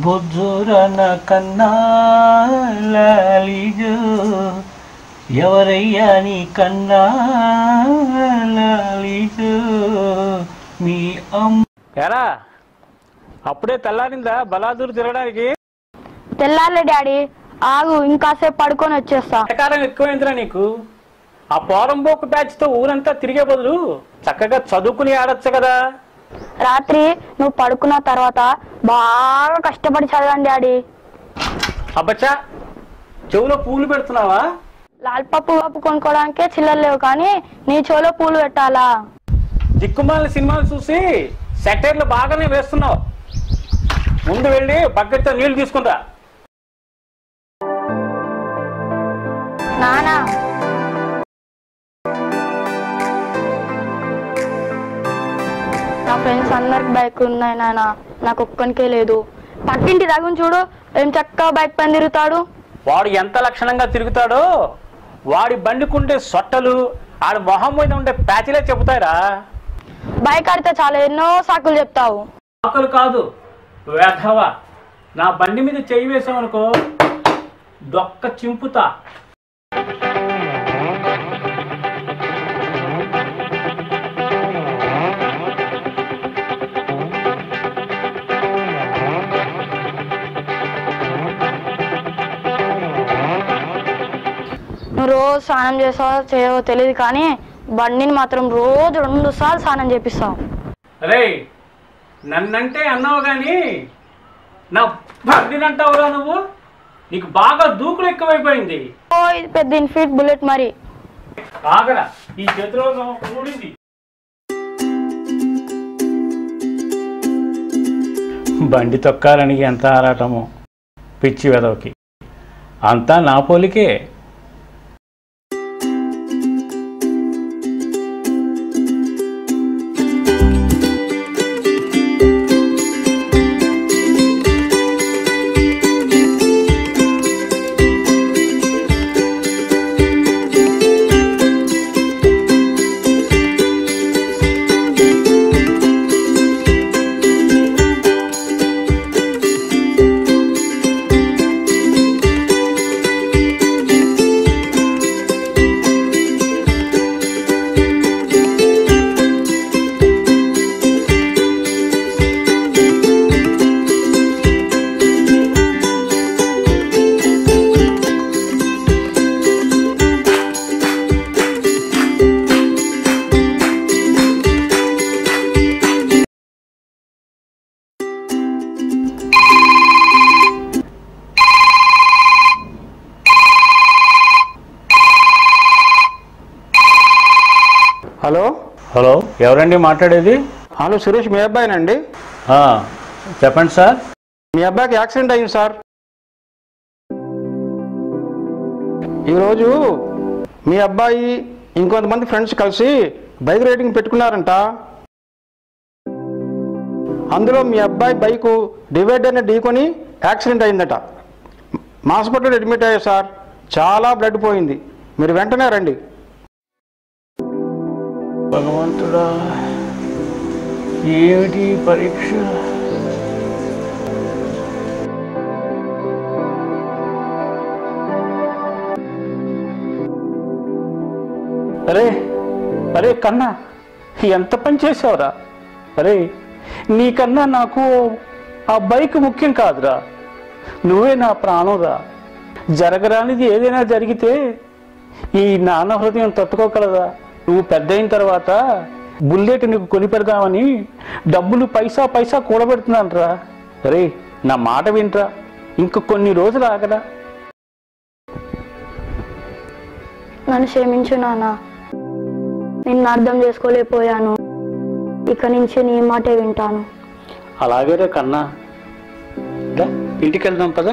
బొజ్జురన కన్నా లాలిజో ఎవరయ్యా నీ కన్నా లాలిజో మీ అమ్మ ఎరా అప్పుడే తెల్లారిందా బలాదూరు తిరగడానికి తెల్లారులే డాడీ ఆగు ఇంకాసేపు పడుకొని వచ్చేస్తా ప్రకారం ఎక్కువైందిరా నీకు ఆ పోరంబోకు బ్యాచ్ తో ఊరంతా తిరిగే బదులు చక్కగా చదువుకుని ఆడొచ్చు కదా రాత్రి నువ్వు పడుకున్న తర్వాత బాగా కష్టపడి చదవండి డాడీ అబ్బచ్చా చెవులో పూలు పెడుతున్నావా లాల్ పప్పు పప్పు కొనుక్కోవడానికే చిల్లర లేవు కానీ నీ చెవులో పూలు పెట్టాలా దిక్కుమాలిన సినిమాలు చూసి సెటైర్లు బాగానే వేస్తున్నావు ముందు వెళ్ళి బకెట్తో నీళ్లు తీసుకుంటా నానా నా ఫ్రెండ్స్ అందరికి బైక్ ఉన్నాయి నాన్న నాకు ఒక్కనికే లేదు పక్కింటి దగ్గర చూడు ఏం చక్కగా బైక్ పైన తిరుగుతాడు వాడు ఎంత లక్షణంగా తిరుగుతాడో వాడి బండికుండే సొట్టలు ఆడి మొహం మీద ఉండే ప్యాచిలే చెబుతాయిరా బైక్ ఆడితే చాలా ఎన్నో సాకులు చెప్తావు ఆకలి కాదు వేధవ నా బండి మీద చెయ్యి వేసామనుకో దొక్క చింపుతా నువ్వు రోజు స్నానం చేస్తావో చేయవో తెలియదు కానీ బండిని మాత్రం రోజు రెండు సార్లు స్నానం చేపిస్తావు అరే నన్నంటే అన్నావు కానీ నా బండినంటావురా నువ్వు నీకు బాగా దూకుడు ఎక్కువైపోయింది ఓ ఇది పెద్ద ఇన్ఫినిట్ బుల్లెట్ మరి ఆగరా ఈ చేతిలో కూడింది బండి తొక్కాలని ఎంత ఆరాటమో పిచ్చి వెదవకి అంతా నా పోలికే హలో హలో ఎవరండి మాట్లాడేది హలో సురేష్ మీ అబ్బాయినండి ఆ, చెప్పండి సార్ మీ అబ్బాయికి యాక్సిడెంట్ అయింది సార్ ఈరోజు మీ అబ్బాయి ఇంకొంతమంది ఫ్రెండ్స్ కలిసి బైక్ రైడింగ్ పెట్టుకున్నారంట అందులో మీ అబ్బాయి బైకు డివైడర్ని ఢీకొని యాక్సిడెంట్ అయిందట మా హాస్పిటల్ అడ్మిట్ అయ్యారు సార్ చాలా బ్లడ్ పోయింది మీరు వెంటనే రండి భగవంతుడా ఏమిటి ఈ పరీక్ష అరే అరే కన్నా ఎంత పని చేసావురా అరే నీకన్నా నాకు ఆ బైక్ ముఖ్యం కాదురా నువ్వే నా ప్రాణంరా జరగరానిది ఏదైనా జరిగితే ఈ నాన్న హృదయం తట్టుకోగలదా నువ్వు పెద్ద అయిన తర్వాత బుల్లెట్ నీకు కొని పెడదామని డబ్బులు పైసా పైసా కూడబెడుతున్నాను రా అరే నా మాట వింట్రా ఇంక కొన్ని రోజులు ఆగరా నన్ను క్షమించు నాన్న నిన్ను అర్థం చేసుకోలేకపోయాను ఇక నుంచి నీ మాటే వింటాను అలాగే రే కన్నా దా, ఇంటికి వెళ్దాం పదా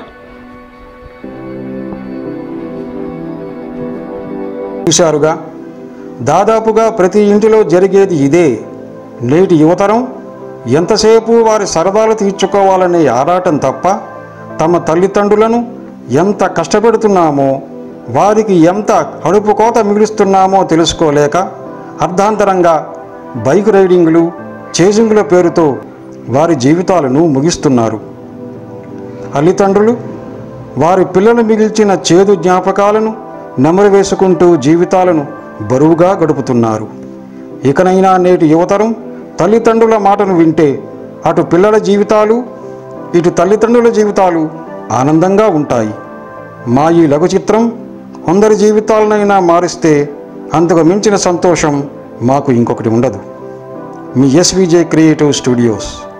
చూశారుగా దాదాపుగా ప్రతి ఇంటిలో జరిగేది ఇదే నేటి యువతరం ఎంతసేపు వారి సరదాలు తీర్చుకోవాలనే ఆరాటం తప్ప తమ తల్లిదండ్రులను ఎంత కష్టపెడుతున్నామో వారికి ఎంత కడుపు కోత మిగులుస్తున్నామో తెలుసుకోలేక అర్ధాంతరంగా బైక్ రైడింగులు చేజింగుల పేరుతో వారి జీవితాలను ముగిస్తున్నారు తల్లిదండ్రులు వారి పిల్లలు మిగిల్చిన చేదు జ్ఞాపకాలను నెమరు వేసుకుంటూ జీవితాలను బరువుగా గడుపుతున్నారు ఇకనైనా నేటి యువతరం తల్లిదండ్రుల మాటను వింటే అటు పిల్లల జీవితాలు ఇటు తల్లిదండ్రుల జీవితాలు ఆనందంగా ఉంటాయి మా ఈ లఘు చిత్రం కొందరి జీవితాలనైనా మారిస్తే అంతకు మించిన సంతోషం మాకు ఇంకొకటి ఉండదు మీ ఎస్విజే క్రియేటివ్ స్టూడియోస్